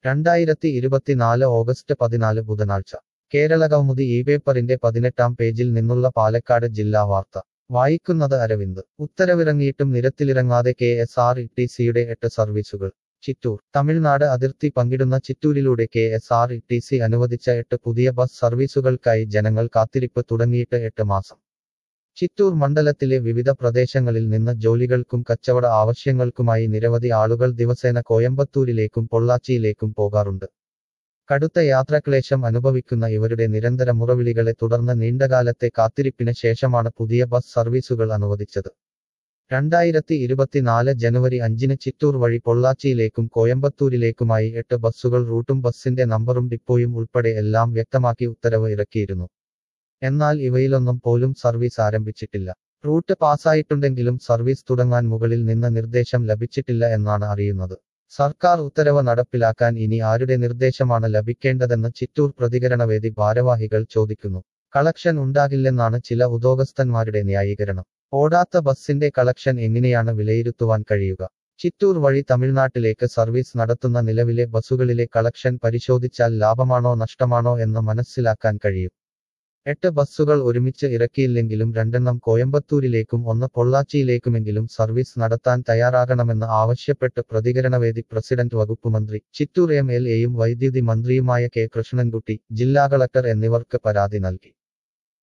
രണ്ടായിരത്തി ഇരുപത്തിനാല് ഓഗസ്റ്റ് പതിനാല് ബുധനാഴ്ച കേരളകൗമുദി ഈ പേപ്പറിന്റെ പതിനെട്ടാം പേജിൽ നിന്നുള്ള പാലക്കാട് ജില്ലാ വാർത്ത വായിക്കുന്നത് അരവിന്ദ് ഉത്തരവിറങ്ങിയിട്ടും നിരത്തിലിറങ്ങാതെ K S R E T സിയുടെ എട്ട് സർവീസുകൾ ചിറ്റൂർ തമിഴ്നാട് അതിർത്തി പങ്കിടുന്ന ചിറ്റൂരിലൂടെ K S R E T C അനുവദിച്ച എട്ട് പുതിയ ബസ് സർവീസുകൾക്കായി ജനങ്ങൾ കാത്തിരിപ്പ് തുടങ്ങിയിട്ട് എട്ട് മാസം ചിറ്റൂർ മണ്ഡലത്തിലെ വിവിധ പ്രദേശങ്ങളിൽ നിന്ന് ജോലികൾക്കും കച്ചവട ആവശ്യങ്ങൾക്കുമായി നിരവധി ആളുകൾ ദിവസേന കോയമ്പത്തൂരിലേക്കും പൊള്ളാച്ചിയിലേക്കും പോകാറുണ്ട് കടുത്ത യാത്രാക്ലേശം അനുഭവിക്കുന്ന ഇവരുടെ നിരന്തര മുറവിളികളെ തുടർന്ന് നീണ്ടകാലത്തെ കാത്തിരിപ്പിന് ശേഷമാണ് പുതിയ ബസ് സർവീസുകൾ അനുവദിച്ചത് രണ്ടായിരത്തി ഇരുപത്തിനാല് ജനുവരി അഞ്ചിന് ചിറ്റൂർ വഴി പൊള്ളാച്ചിയിലേക്കും കോയമ്പത്തൂരിലേക്കുമായി എട്ട് ബസ്സുകൾ റൂട്ടും ബസ്സിന്റെ നമ്പറും ഡിപ്പോയും ഉൾപ്പെടെ എല്ലാം വ്യക്തമാക്കി ഉത്തരവ് ഇറക്കിയിരുന്നു എന്നാൽ ഇവയിലൊന്നും പോലും സർവീസ് ആരംഭിച്ചിട്ടില്ല റൂട്ട് പാസ്സായിട്ടുണ്ടെങ്കിലും സർവീസ് തുടങ്ങാൻ മുകളിൽ നിന്ന് നിർദ്ദേശം ലഭിച്ചിട്ടില്ല എന്നാണ് അറിയുന്നത് സർക്കാർ ഉത്തരവ് നടപ്പിലാക്കാൻ ഇനി ആരുടെ നിർദ്ദേശമാണ് ലഭിക്കേണ്ടതെന്ന് ചിറ്റൂർ പ്രതികരണവേദി ഭാരവാഹികൾ ചോദിക്കുന്നു കളക്ഷൻ ഉണ്ടാകില്ലെന്നാണ് ചില ഉദ്യോഗസ്ഥന്മാരുടെ ന്യായീകരണം ഓടാത്ത ബസ്സിന്റെ കളക്ഷൻ എങ്ങനെയാണ് വിലയിരുത്തുവാൻ കഴിയുക ചിറ്റൂർ വഴി തമിഴ്നാട്ടിലേക്ക് സർവീസ് നടത്തുന്ന നിലവിലെ ബസ്സുകളിലെ കളക്ഷൻ പരിശോധിച്ചാൽ ലാഭമാണോ നഷ്ടമാണോ എന്ന് മനസ്സിലാക്കാൻ കഴിയും എട്ട് ബസ്സുകൾ ഒരുമിച്ച് ഇറക്കിയില്ലെങ്കിലും രണ്ടെണ്ണം കോയമ്പത്തൂരിലേക്കും ഒന്ന് പൊള്ളാച്ചിയിലേക്കുമെങ്കിലും സർവീസ് നടത്താൻ തയ്യാറാകണമെന്ന് ആവശ്യപ്പെട്ട് പ്രതികരണവേദി പ്രസിഡന്റ് വകുപ്പ് മന്ത്രി ചിറ്റൂർ എം എൽ എയും വൈദ്യുതി മന്ത്രിയുമായ കെ കൃഷ്ണൻകുട്ടി ജില്ലാ കളക്ടർ എന്നിവർക്ക് പരാതി നൽകി